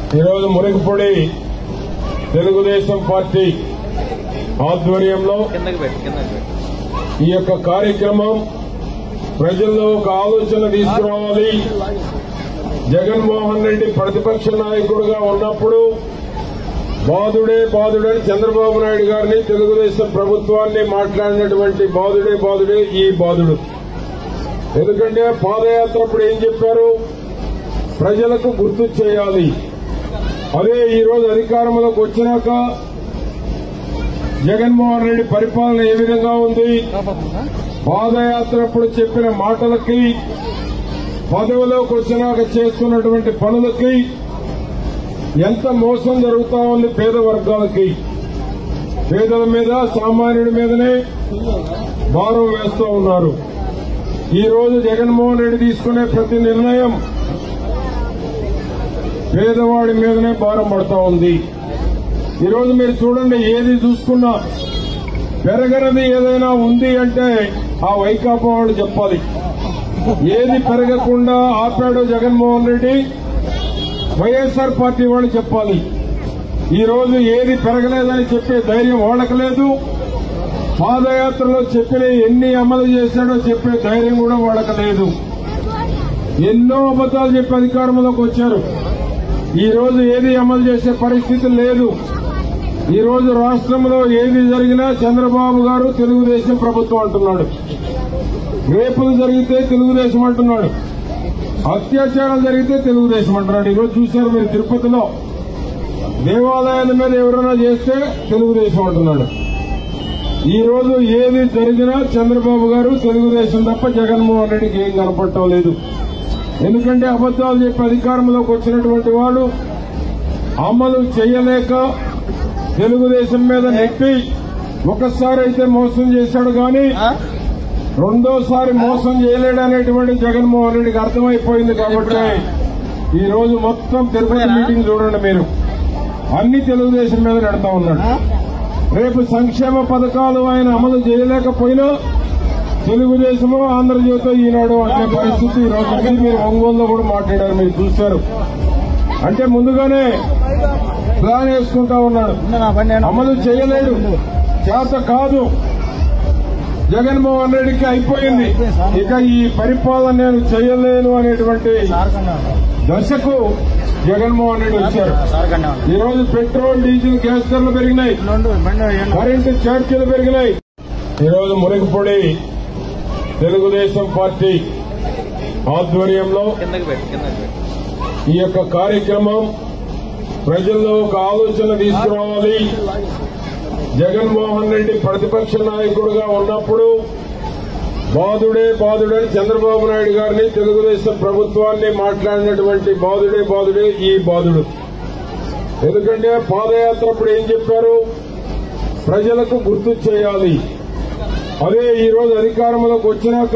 ఈరోజు మురిగిపొడి తెలుగుదేశం పార్టీ ఆధ్వర్యంలో కిందకి పెట్టి కిందకి పెట్టి ఈ యొక్క కార్యక్రమం ప్రజల్లో ఒక ఆలోచన తీసుకురావాలి జగన్మోహన్ రెడ్డి ప్రతిపక్ష నాయకుడిగా ఉన్నప్పుడు బాధుడే బాధుడని చంద్రబాబు నాయుడు గారిని తెలుగుదేశం ప్రభుత్వాన్ని మాట్లాడినటువంటి బాధుడే బాధుడే ఈ బాధుడు ఎందుకంటే పాదయాత్ర అప్పుడు ఏం చెప్పారు ప్రజలకు గుర్తు చేయాలి అదే ఈ రోజు అధికారంలోకి వచ్చినాక జగన్మోహన్ రెడ్డి పరిపాలన ఏ విధంగా ఉంది పాదయాత్ర అప్పుడు చెప్పిన మాటలకి పదవిలోకి వచ్చినాక చేస్తున్నటువంటి పనులకి ఎంత మోసం జరుగుతా ఉంది పేద వర్గాలకి పేదల మీద సామాన్యుడి మీదనే భారం వేస్తూ ఉన్నారు ఈ రోజు జగన్మోహన్ రెడ్డి తీసుకునే ప్రతి నిర్ణయం పేదవాడి మీదనే భారం పడతా ఉంది ఈ రోజు మీరు చూడండి ఏది చూసుకున్నా పెరగనిది ఏదైనా ఉంది అంటే ఆ వైకాపా వాళ్ళు చెప్పాలి ఏది పెరగకుండా ఆపాడో జగన్మోహన్ రెడ్డి వైఎస్ఆర్ పార్టీ వాళ్ళు చెప్పాలి ఈ రోజు ఏది పెరగలేదని చెప్పే ధైర్యం వాళ్ళకి లేదు పాదయాత్రలో చెప్పిన ఎన్ని అమలు చేశాడో చెప్పే ధైర్యం కూడా వాళ్ళకి లేదు ఎన్నో అబద్దాలు చెప్పి అధికారంలోకి వచ్చారు ఈ రోజు ఏది అమలు చేసే పరిస్థితి లేదు ఈ రోజు రాష్ట్రంలో ఏది జరిగినా చంద్రబాబు గారు తెలుగుదేశం ప్రభుత్వం అంటున్నాడు రేపులు జరిగితే తెలుగుదేశం అంటున్నాడు అత్యాచారాలు జరిగితే తెలుగుదేశం అంటున్నాడు ఈరోజు చూశారు మీరు తిరుపతిలో దేవాలయాల మీద ఎవరైనా చేస్తే తెలుగుదేశం అంటున్నాడు ఈ రోజు ఏది జరిగినా చంద్రబాబు గారు తెలుగుదేశం తప్ప జగన్మోహన్ రెడ్డికి ఏం కనపడటం లేదు ఎందుకంటే అబద్దాలు చెప్పి అధికారంలోకి వచ్చినటువంటి వాడు అమలు చేయలేక తెలుగుదేశం మీద నెట్టి ఒకసారి అయితే మోసం చేశాడు కానీ రెండోసారి మోసం చేయలేడనేటువంటి జగన్మోహన్ రెడ్డికి అర్థమైపోయింది కాబట్టి ఈ రోజు మొత్తం తిరుపతి మీటింగ్ చూడండి మీరు అన్ని తెలుగుదేశం మీద నడతా ఉన్నాడు రేపు సంక్షేమ పథకాలు ఆయన అమలు చేయలేకపోయినా తెలుగుదేశము ఆంధ్రజ్యోతి ఈనాడు అనే పరిస్థితి ఈ రోజు ఉంది. మీరు ఒంగోలులో కూడా మాట్లాడారు మీరు చూశారు అంటే ముందుగానే ప్లాన్ వేసుకుంటా ఉన్నాడు అమలు చేయలేడు చేత కాదు జగన్మోహన్ రెడ్డికి అయిపోయింది ఇక ఈ పరిపాలన నేను చేయలేను అనేటువంటి దశకు జగన్మోహన్ రెడ్డి వచ్చారు ఈ రోజు పెట్రోల్ డీజిల్ గ్యాస్ ధరలు పెరిగినాయి కరెంటు ఛార్జీలు పెరిగినాయి ఈ రోజు మురిగిపొడి తెలుగుదేశం పార్టీ ఆధ్వర్యంలో కిందకి పెట్టి కిందకి పెట్టి ఈ యొక్క కార్యక్రమం ప్రజల్లో ఒక ఆలోచన తీసుకురావాలి జగన్మోహన్ రెడ్డి ప్రతిపక్ష నాయకుడిగా ఉన్నప్పుడు బాధుడే బాధుడని చంద్రబాబు నాయుడు గారిని తెలుగుదేశం ప్రభుత్వాన్ని మాట్లాడినటువంటి బాధుడే బాధుడే ఈ బాధుడు ఎందుకంటే పాదయాత్ర అప్పుడు ఏం చెప్పారు ప్రజలకు గుర్తు చేయాలి అదే ఈ రోజు అధికారంలోకి వచ్చినాక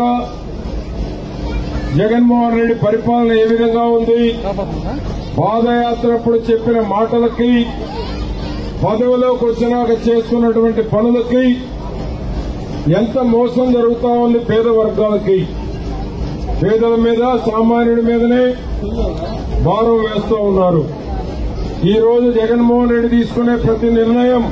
జగన్మోహన్ రెడ్డి పరిపాలన ఏ విధంగా ఉంది పాదయాత్ర అప్పుడు చెప్పిన మాటలకి పదవిలోకి వచ్చినాక చేస్తున్నటువంటి పనులకి ఎంత మోసం జరుగుతా ఉంది పేద వర్గాలకి పేదల మీద సామాన్యుడి మీదనే భారం వేస్తూ ఉన్నారు ఈ రోజు జగన్మోహన్ రెడ్డి తీసుకునే ప్రతి నిర్ణయం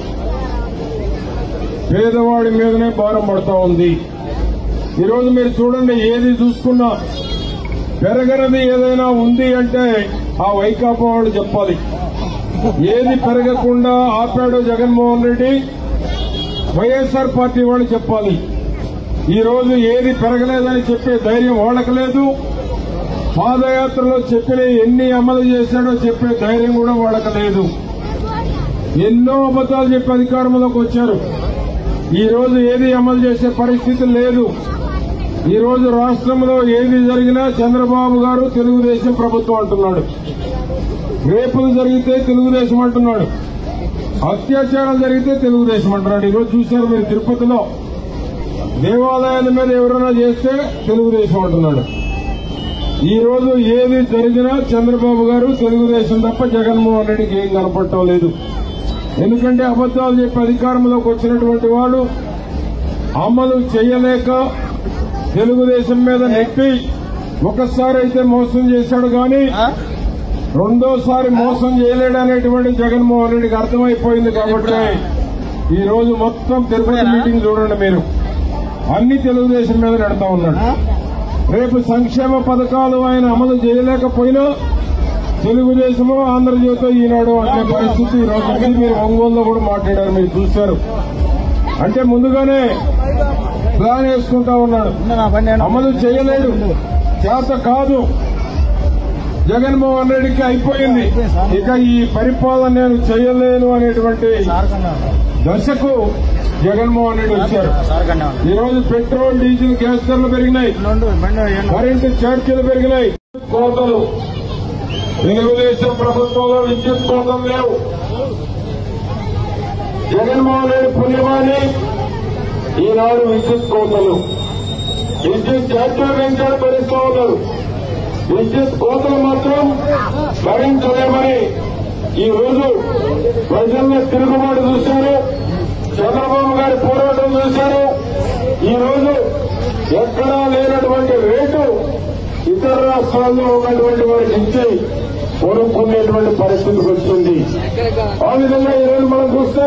పేదవాడి మీదనే భారం పడతా ఉంది ఈ రోజు మీరు చూడండి ఏది చూసుకున్నా పెరగనిది ఏదైనా ఉంది అంటే ఆ వైకాపా వాళ్ళు చెప్పాలి ఏది పెరగకుండా ఆపాడో జగన్మోహన్ రెడ్డి వైఎస్ఆర్ పార్టీ వాళ్ళు చెప్పాలి ఈ రోజు ఏది పెరగలేదని చెప్పే ధైర్యం వాళ్ళకి లేదు పాదయాత్రలో చెప్పిన ఎన్ని అమలు చేశాడో చెప్పే ధైర్యం కూడా వాళ్ళకి లేదు ఎన్నో అబద్దాలు చెప్పి అధికారంలోకి వచ్చారు ఈ రోజు ఏది అమలు చేసే పరిస్థితి లేదు ఈ రోజు రాష్ట్రంలో ఏది జరిగినా చంద్రబాబు గారు తెలుగుదేశం ప్రభుత్వం అంటున్నాడు రేపులు జరిగితే తెలుగుదేశం అంటున్నాడు అత్యాచారాలు జరిగితే తెలుగుదేశం అంటున్నాడు ఈరోజు చూశారు మీరు తిరుపతిలో దేవాలయాల మీద ఎవరైనా చేస్తే తెలుగుదేశం అంటున్నాడు ఈ రోజు ఏది జరిగినా చంద్రబాబు గారు తెలుగుదేశం తప్ప జగన్మోహన్ రెడ్డికి ఏం కనపడటం లేదు ఎందుకంటే అబద్దాలు చెప్పి అధికారంలోకి వచ్చినటువంటి వాడు అమలు చేయలేక తెలుగుదేశం మీద నెట్టి ఒకసారి అయితే మోసం చేశాడు కానీ రెండోసారి మోసం చేయలేడనేటువంటి జగన్మోహన్ రెడ్డికి అర్థమైపోయింది కాబట్టి ఈ రోజు మొత్తం తిరుపతి మీటింగ్ చూడండి మీరు అన్ని తెలుగుదేశం మీద నడతా ఉన్నాడు రేపు సంక్షేమ పథకాలు ఆయన అమలు చేయలేకపోయినా తెలుగుదేశము ఆంధ్రజ్యోతి ఈనాడు అనే పరిస్థితి ఈ రోజు ఉంది. మీరు ఒంగోలులో కూడా మాట్లాడారు మీరు చూశారు అంటే ముందుగానే ప్లాన్ వేసుకుంటా ఉన్నాడు అమలు చేయలేడు చేత కాదు జగన్మోహన్ రెడ్డికి అయిపోయింది ఇక ఈ పరిపాలన నేను చేయలేను అనేటువంటి దశకు జగన్మోహన్ రెడ్డి వచ్చారు ఈ రోజు పెట్రోల్ డీజిల్ గ్యాస్ ధరలు పెరిగినాయి కరెంటు ఛార్జీలు పెరిగినాయి కోతలు తెలుగుదేశం ప్రభుత్వంలో విద్యుత్ కోతలు లేవు జగన్మోహన్ రెడ్డి పుణ్యమాని ఈనాడు విద్యుత్ కోతలు విద్యుత్ ఛార్జీలు పెంచాడు భరిస్తూ ఉన్నారు విద్యుత్ కోతలు మాత్రం భరించలేమని ఈ రోజు ప్రజల్లో తిరుగుబాటు చూశారు చంద్రబాబు గారి పోరాటం చూశారు ఈ రోజు ఎక్కడా లేనటువంటి రేటు ఇతర రాష్ట్రాల్లో ఉన్నటువంటి వారికి ఇచ్చి కొనుక్కునేటువంటి పరిస్థితికి వచ్చింది ఆ విధంగా ఈ రోజు మనం చూస్తే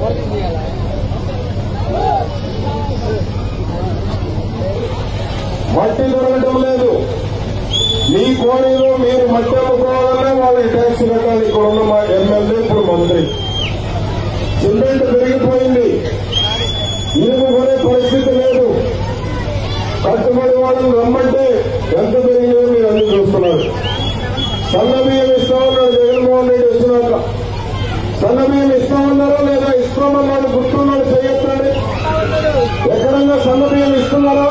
మట్టి దొరకటం లేదు మీ కోరిలో మీరు మట్టి అమ్ముకోవాలన్నా వాళ్ళకి ట్యాక్స్ కట్టాలి ఇక్కడ ఉన్న మా ఎమ్మెల్యే ఇప్పుడు మంత్రి సిమెంట్ పెరిగిపోయింది ఇనుము కొనే పరిస్థితి లేదు కట్టుబడి వాళ్ళని రమ్మంటే ఎంత పెరిగిందో మీరు అన్ని చూస్తున్నారు సన్న బియ్యం ఇస్తామన్నాడు జగన్మోహన్ రెడ్డి వచ్చినాక సన్న బియ్యం ఇస్తామన్నారా లేదా ఇస్తామన్నాడు గుర్తున్నాడు చేయొద్దండి ఎక్కడన్నా సన్న బియ్యం ఇస్తున్నారా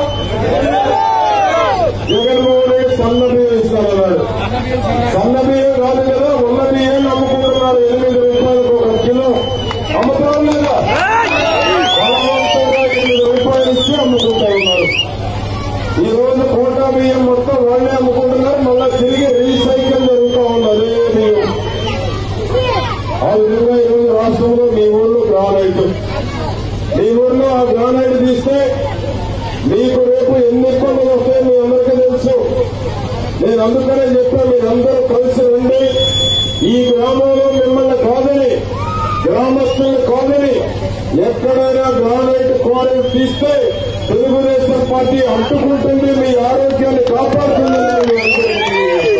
జగన్మోహన్ రెడ్డి సన్న బియ్యం ఇస్తానన్నాడు సన్న బియ్యం కాదు కదా ఉన్న బియ్యం అమ్ముకుంటున్నారు ఎనిమిది రూపాయలకు ఒక కిలో అమ్ముతారు లేదా బలవంతంగా ఎనిమిది రూపాయలు ఇచ్చి అమ్ముకుంటా ఉన్నారు ఈ రోజు కోటా బియ్యం మొత్తం వాళ్ళే అమ్ముకుంటున్నారు మళ్ళా తిరిగి రీసైకిల్ జరుగుతూ ఉన్నది బియ్యం ఆ విధంగా ఈ రోజు రాష్ట్రంలో మీ ఊళ్ళో గ్రానైట్ మీ ఊళ్ళో ఆ గ్రానైట్ తీస్తే మీకు రేపు ఎన్ని ఇబ్బందులు వస్తాయో మీ అందరికీ తెలుసు నేను అందుకనే చెప్పా మీరందరూ కలిసి రండి ఈ గ్రామంలో మిమ్మల్ని కాదని గ్రామస్తుల్ని కాదని ఎక్కడైనా గ్రానైట్ క్వారీ తీస్తే తెలుగుదేశం పార్టీ అంటుకుంటుంది మీ ఆరోగ్యాన్ని కాపాడుతుందని మీ అందరికీ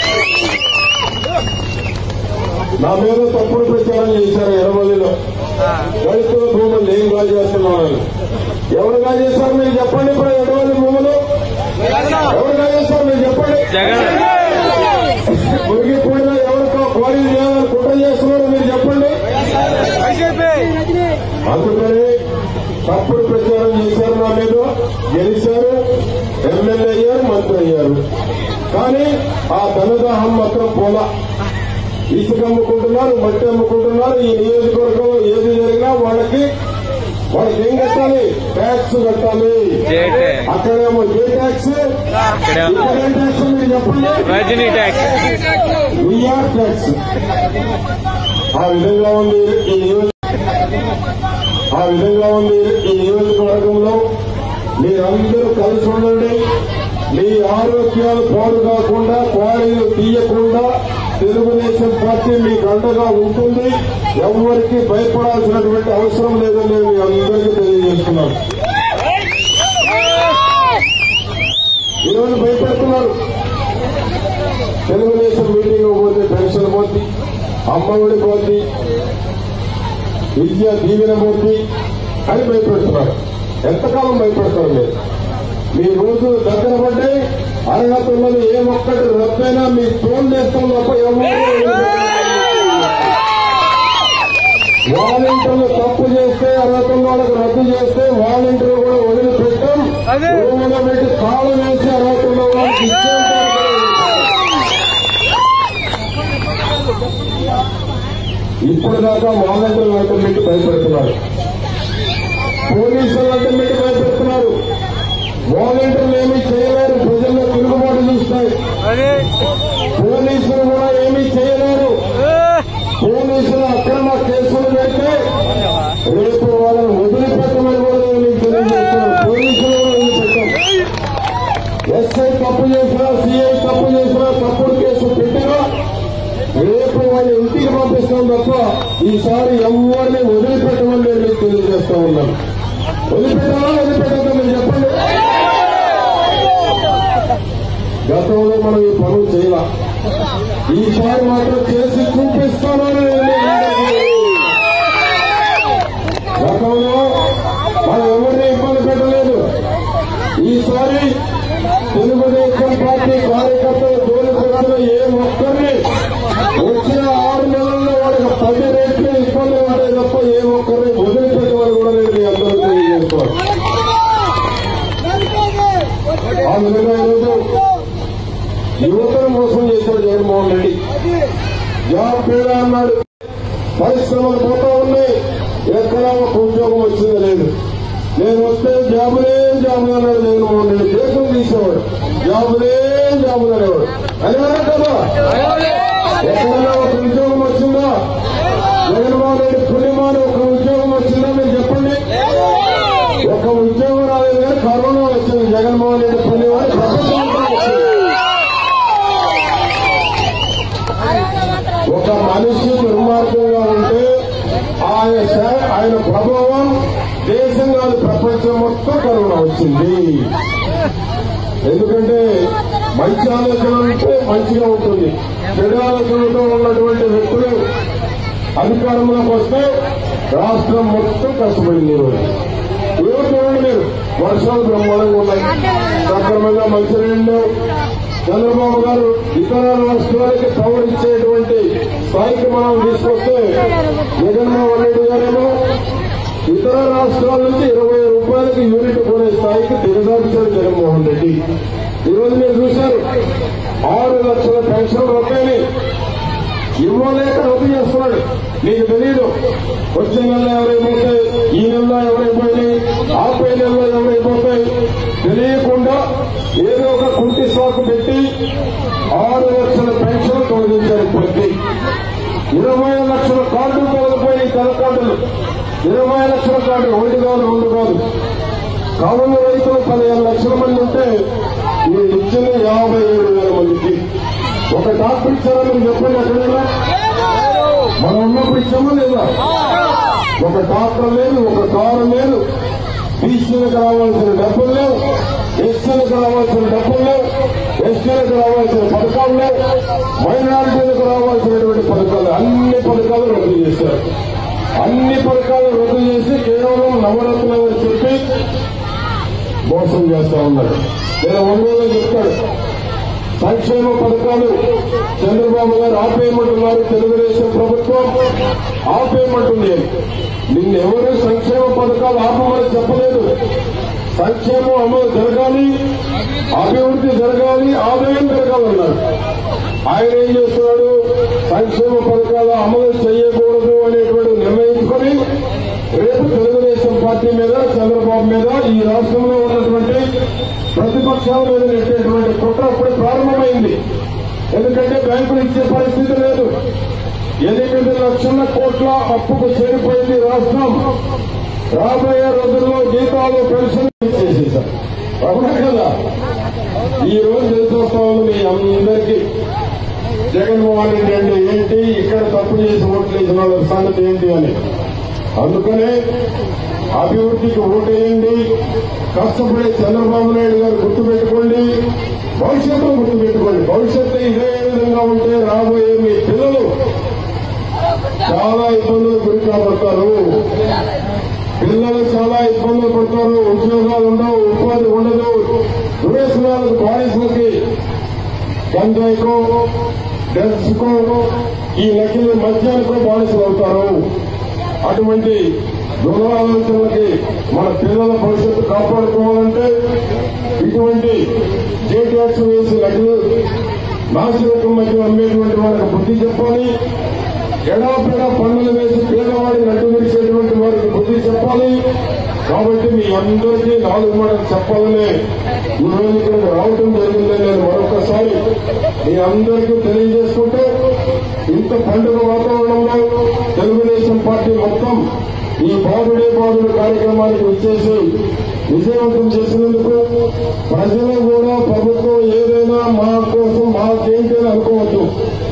నా మీద తప్పుడు ప్రచారం చేశారు ఎడమల్లిలో రైతుల భూములు ఏం కాజేస్తున్నామని ఎవరు కాజేశారు మీరు చెప్పండి ఇప్పుడు ఎడమల్లి భూములు ఎవరు కాజేశారు మీరు చెప్పండి మురిగిపోయినా ఎవరికో క్వారీ చేయాలని కుట్ర చేస్తున్నారు మీరు చెప్పండి అందుకని తప్పుడు ప్రచారం చేశారు నా మీద గెలిచారు ఎమ్మెల్యే అయ్యారు మంత్రి అయ్యారు కానీ ఆ ధనదాహం మాత్రం పోలా ఇసుక అమ్ముకుంటున్నారు మట్టి అమ్ముకుంటున్నారు ఈ నియోజకవర్గంలో ఏది జరిగినా వాళ్ళకి వాళ్ళకి ఏం కట్టాలి ట్యాక్స్ కట్టాలి జేటే. అక్కడేమో ఏ ట్యాక్స్ ఇక్కడేమో ఇక్కడ ఏం ట్యాక్స్ మీరు చెప్పండి రజనీ ట్యాక్స్ విఆర్ ట్యాక్స్ ఆ విధంగా ఉంది ఈ నియోజక ఆ విధంగా ఉంది ఈ నియోజకవర్గంలో మీరందరూ కలిసి ఉండండి మీ ఆరోగ్యాలు పాడు కాకుండా క్వారీలు తీయకుండా తెలుగుదేశం పార్టీ మీకు అండగా ఉంటుంది ఎవరికి భయపడాల్సినటువంటి అవసరం లేదని నేను మీ అందరికీ తెలియజేస్తున్నాను ఈరోజు భయపడుతున్నారు తెలుగుదేశం మీటింగ్ పోతే పెన్షన్ పోద్ది అమ్మఒడి పోద్ది విద్య దీవెన పోద్ది అని భయపెడుతున్నారు ఎంతకాలం భయపెడతారు మీరు మీ రోజు దగ్గర పడ్డే అర్హత ఉన్నది ఏ ఒక్కటి రద్దైనా మీ ఫోన్ చేస్తాం తప్ప ఎవరు వాలంటీర్లు తప్పు చేస్తే అర్హత ఉన్న వాళ్ళకి రద్దు చేస్తే వాలంటీర్లు కూడా వదిలిపెట్టాం అదే. రూములో పెట్టి తాళం వేసి అర్హత ఉన్న వాళ్ళకి ఇచ్చేంత ఇప్పుడు దాకా వాలంటీర్లు అడ్డం పెట్టి భయపెడుతున్నారు పోలీసులు అడ్డం పెట్టి భయపెడుతున్నారు వాలంటీర్లు ఏమీ చేయలేరు ప్రజల్లో తిరుగుబాటు చూస్తాయి అదే పోలీసులు కూడా ఏమీ చేయలేరు పోలీసులు అక్రమ కేసులు పెడితే రేపు వాళ్ళని వదిలిపెట్టమని కూడా నేను మీకు తెలియజేస్తున్నాను పోలీసులు కూడా వదిలిపెట్టాం ఎస్ఐ తప్పు చేసినా సిఐ తప్పు చేసినా తప్పుడు కేసు పెట్టినా చెప్పి వాళ్ళని ఇంటికి పంపిస్తాం తప్ప ఈసారి ఎవరిని వదిలిపెట్టమని నేను మీకు తెలియజేస్తా ఉన్నాను వదిలిపెట్టాలా వదిలిపెట్టద్దా మీరు చెప్పండి గతంలో మనం ఈ పనులు చేయాల ఈసారి మాత్రం చేసి చూపిస్తానని నేను గతంలో మనం ఎవరిని ఇబ్బంది పెట్టలేదు ఈసారి తెలుగుదేశం పార్టీ కార్యకర్తలు జోలికొచ్చిన ఏ ఒక్కరిని వచ్చిన ఆరు నెలల్లో వాళ్ళకి పది రేట్లు ఇబ్బంది పడే తప్ప ఏ ఒక్కరిని వదిలిపెట్టేవారు కూడా లేదు మీ అందరూ తెలియజేస్తారు ఆ విధంగా ఈరోజు యువతను మోసం చేశాడు జగన్మోహన్ రెడ్డి జాబ్ పేద అన్నాడు పరిశ్రమలు పోతా ఉన్నాయి ఎక్కడా ఒక ఉద్యోగం వచ్చింది లేదు నేను వస్తే జాబులే జాబులు అన్నాడు జగన్మోహన్ రెడ్డి దేశం తీసేవాడు జాబులే జాబులు అనేవాడు అనేవాడు కదా ఎక్కడైనా ఒక ఉద్యోగం వచ్చిందా జగన్మోహన్ రెడ్డి పుణ్యమాన ఒక ఉద్యోగం వచ్చిందా మీరు చెప్పండి ఒక ఉద్యోగం రాలేదు కానీ కరోనా వచ్చింది జగన్మోహన్ రెడ్డి పుణ్యమాన ప్రపంచం వచ్చింది ఒక మనిషి దుర్మార్గంగా ఉంటే ఆయన శా- ఆయన ప్రభావం దేశం కాదు ప్రపంచం మొత్తం కరోనా వచ్చింది ఎందుకంటే మంచి ఆలోచన ఉంటే మంచిగా ఉంటుంది చెడు ఆలోచనతో ఉన్నటువంటి వ్యక్తులు అధికారంలోకి వస్తే రాష్ట్రం మొత్తం కష్టపడింది ఈరోజు ఈరోజు చూడండి మీరు వర్షాలు బ్రహ్మాండంగా ఉన్నాయి సక్రమంగా మంచినీళ్ళు చంద్రబాబు గారు ఇతర రాష్ట్రాలకి పవర్ ఇచ్చేటువంటి స్థాయికి మనం తీసుకొస్తే జగన్మోహన్ రెడ్డి గారేమో ఇతర రాష్ట్రాల నుంచి ఇరవై రూపాయలకి యూనిట్ కొనే స్థాయికి దిగజార్చారు జగన్మోహన్ రెడ్డి ఈరోజు మీరు చూశారు ఆరు లక్షల పెన్షన్ రొక్కని ఇవ్వలేక రద్దు చేస్తున్నాడు నీకు తెలియదు వచ్చే నెల ఎవరైపోతాయి ఈ నెలలో ఎవరైపోయినాయి ఆపై నెలలో ఎవరైపోతాయి తెలియకుండా ఏదో ఒక కుంటి సాకు పెట్టి ఆరు లక్షల పెన్షన్ తొలగించారు ఇప్పటికీ ఇరవై లక్షల కార్డులు తొలగిపోయినాయి తెల్ల కార్డులు ఇరవై లక్షల కార్డులు ఒకటి కాదు రెండు కాదు కౌలు రైతులు పదిహేను లక్షల మంది ఉంటే మీరు ఇచ్చింది యాభై ఏడు వేల మందికి ఒక డాక్టర్ ఇచ్చారా మీరు చెప్పండి ఎక్కడైనా మనం ఉన్నప్పుడు ఇచ్చామా లేదా ఒక డాక్టర్ లేదు ఒక కారు లేదు బీసీలకు రావాల్సిన డబ్బులు లేవు ఎస్సీలకు రావాల్సిన డబ్బులు లేవు ఎస్టీలకు రావాల్సిన పథకాలు లేవు మైనారిటీలకు రావాల్సినటువంటి పథకాలు అన్ని పథకాలు రద్దు చేశారు అన్ని పథకాలు రద్దు చేసి కేవలం నవరత్నాలు చెప్పి మోసం చేస్తా ఉన్నారు నేను ఒంగోలు చెప్తాడు సంక్షేమ పథకాలు చంద్రబాబు గారు ఆపేయమంటున్నారు తెలుగుదేశం ప్రభుత్వం ఆపేయమంటుంది అని. నిన్నెవరు సంక్షేమ పథకాలు ఆపమని చెప్పలేదు సంక్షేమం అమలు జరగాలి అభివృద్ధి జరగాలి ఆదాయం జరగాలన్నారు ఆయన ఏం చేస్తున్నాడు సంక్షేమ పథకాలు అమలు చేయకూడదు అనేటువంటి నిర్ణయించుకొని రేపు తెలుగుదేశం పార్టీ మీద చంద్రబాబు మీద ఈ రాష్ట్రంలో ఉన్నటువంటి ప్రతిపక్షాల మీద నెట్టేటువంటి కుట్ర అప్పుడు ప్రారంభమైంది ఎందుకంటే బ్యాంకులు ఇచ్చే పరిస్థితి లేదు ఎనిమిది లక్షల కోట్ల అప్పుకు చేరిపోయింది రాష్ట్రం రాబోయే రోజుల్లో జీతాలు పెన్షన్ చేసేశారు అవునా కదా ఈ రోజు తెలిసొస్తా ఉంది మీ అందరికీ జగన్మోహన్ రెడ్డి అంటే ఏంటి ఇక్కడ తప్పు చేసి ఓట్లు వేసిన వాళ్ళ సంగతి ఏంటి అని అందుకనే అభివృద్ధికి ఓటేయండి కష్టపడే చంద్రబాబు నాయుడు గారు గుర్తుపెట్టుకోండి భవిష్యత్తును గుర్తుపెట్టుకోండి భవిష్యత్తు ఇదే విధంగా ఉంటే రాబోయే మీ పిల్లలు చాలా ఇబ్బందులు గురి కాబడతారు పిల్లలు చాలా ఇబ్బందులు పడతారు ఉద్యోగాలు ఉండవు ఉపాధి ఉండదు దురేశ్వరాలకు బానిసలకి గంజాయికో డ్రగ్స్ కో ఈ నకిలీ మద్యానికో బానిసలు అవుతారు అటువంటి దురాలోచనలకి మన పిల్లల భవిష్యత్తు కాపాడుకోవాలంటే ఇటువంటి జేటీఎక్స్ వేసి నకిలీ నాశనకం మధ్య అమ్మేటువంటి వాళ్ళకి బుద్ధి చెప్పాలి ఎడాపెడా పన్నులు వేసి పేదవాడిని అడ్డు విడిచేటువంటి వారికి బుద్ధి చెప్పాలి కాబట్టి మీ అందరికీ నాలుగు మాటలు చెప్పాలని ఈ రోజు ఇక్కడికి రావడం జరిగిందని నేను మరొకసారి మీ అందరికీ తెలియజేసుకుంటూ ఇంత పండుగ వాతావరణంలో తెలుగుదేశం పార్టీ మొత్తం ఈ బాబుడే బాబుడు కార్యక్రమానికి వచ్చేసి విజయవంతం చేసినందుకు ప్రజలు కూడా ప్రభుత్వం ఏదైనా మా కోసం మాకేంటి అని అనుకోవద్దు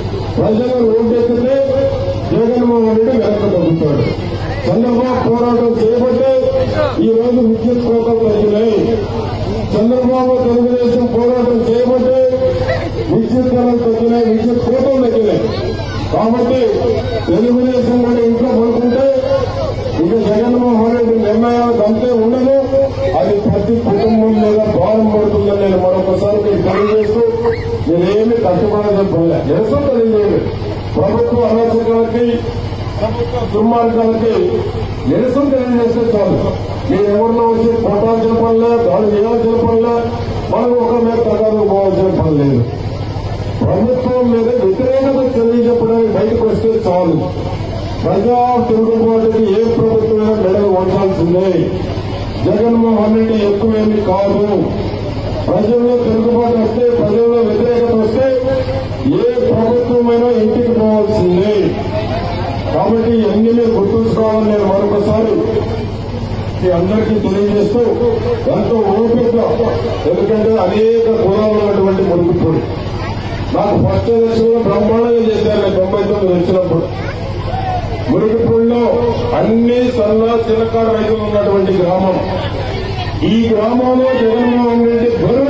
ప్రజలు రోడ్డెక్కితే జగన్మోహన్ రెడ్డి వెనక్కి తగ్గుతాడు చంద్రబాబు పోరాటం చేయబట్టే ఈ రోజు విద్యుత్ కోతలు తగ్గినాయి చంద్రబాబు తెలుగుదేశం పోరాటం చేయబట్టే విద్యుత్ ధరలు తగ్గినాయి విద్యుత్ కోతలు తగ్గినాయి కాబట్టి తెలుగుదేశం కూడా ఇంట్లో పడుకుంటే ఇక జగన్మోహన్ రెడ్డి నిర్ణయాలకు అంతే ఉండదు అది ప్రతి కుటుంబం మీద భారం పడుతుందని నేను మరొకసారి మీకు తెలియజేస్తూ నేనేమి కట్టుబడదని పోలే నిరసన తెలియజేయదు ప్రభుత్వ అరాచకాలకి ప్రభుత్వ దుర్మార్గాలకి నిరసన తెలియజేస్తే చాలు మీరు ఎవరిలో వచ్చి కొట్టాల్సిన పనిలే దాడి చేయాల్సిన పనిలే మనం ఒక మీద తగాదు పోవాల్సిన పని లేదు ప్రభుత్వం మీద వ్యతిరేకత తెలియజెప్పడానికి బయటకు వస్తే చాలు ప్రజా తిరుగుబాటుకి ఏ ప్రభుత్వమైనా మెడలు వంచాల్సిందే జగన్మోహన్ రెడ్డి ఎక్కువేమి కాదు ప్రజల్లో తిరుగుబాటు వస్తే ప్రజల్లో వ్యతిరేకత వస్తే ఏ ప్రభుత్వమైనా ఇంటికి పోవాల్సిందే కాబట్టి ఇవన్నీ మీరు గుర్తుంచుకోవాలని నేను మరొకసారి మీ అందరికీ తెలియజేస్తూ ఎంతో ఓపికగా ఎందుకంటే అనేక కులాలు ఉన్నటువంటి మురుగుపూడి నాకు ఫస్ట్ ఎలక్షన్ లో బ్రహ్మాండంగా చేశారు నేను తొంభై తొమ్మిది వచ్చినప్పుడు మురుగుపూడిలో అన్ని సన్న చిన్నకారు రైతులు ఉన్నటువంటి గ్రామం ఈ గ్రామంలో జగన్మోహన్ రెడ్డి బరువు